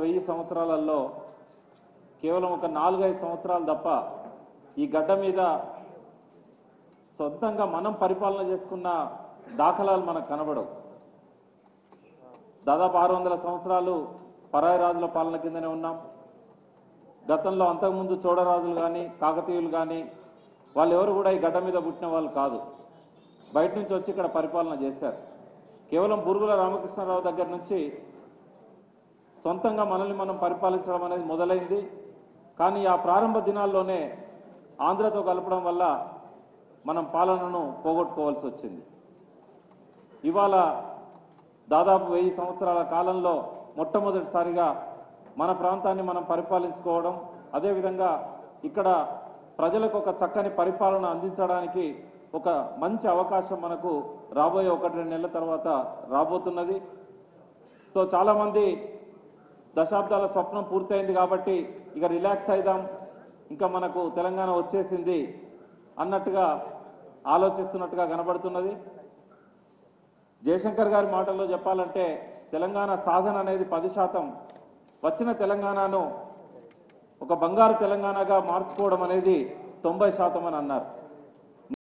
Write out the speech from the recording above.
వెయ్యి సంవత్సరాలలో కేవలం ఒక నాలుగైదు సంవత్సరాలు తప్ప ఈ గడ్డ మీద సొంతంగా మనం పరిపాలన చేసుకున్న దాఖలాలు మనకు కనబడవు దాదాపు ఆరు వందల సంవత్సరాలు పరాయి రాజుల పాలన కిందనే ఉన్నాం గతంలో అంతకుముందు చోడరాజులు కానీ కాకతీయులు కానీ వాళ్ళు ఎవరు కూడా ఈ గడ్డ మీద పుట్టిన వాళ్ళు కాదు బయట నుంచి వచ్చి ఇక్కడ పరిపాలన చేశారు కేవలం బురుగుల రామకృష్ణారావు దగ్గర నుంచి సొంతంగా మనల్ని మనం పరిపాలించడం అనేది మొదలైంది కానీ ఆ ప్రారంభ దినాల్లోనే ఆంధ్రతో కలపడం వల్ల మనం పాలనను పోగొట్టుకోవాల్సి వచ్చింది ఇవాళ దాదాపు వెయ్యి సంవత్సరాల కాలంలో మొట్టమొదటిసారిగా మన ప్రాంతాన్ని మనం పరిపాలించుకోవడం అదేవిధంగా ఇక్కడ ప్రజలకు ఒక చక్కని పరిపాలన అందించడానికి ఒక మంచి అవకాశం మనకు రాబోయే ఒకటి రెండు నెలల తర్వాత రాబోతున్నది సో చాలామంది దశాబ్దాల స్వప్నం పూర్తయింది కాబట్టి ఇక రిలాక్స్ అయిదాం ఇంకా మనకు తెలంగాణ వచ్చేసింది అన్నట్టుగా ఆలోచిస్తున్నట్టుగా కనబడుతున్నది జయశంకర్ గారి మాటల్లో చెప్పాలంటే తెలంగాణ సాధన అనేది పది శాతం వచ్చిన తెలంగాణను ఒక బంగారు తెలంగాణగా మార్చుకోవడం అనేది తొంభై శాతం అని అన్నారు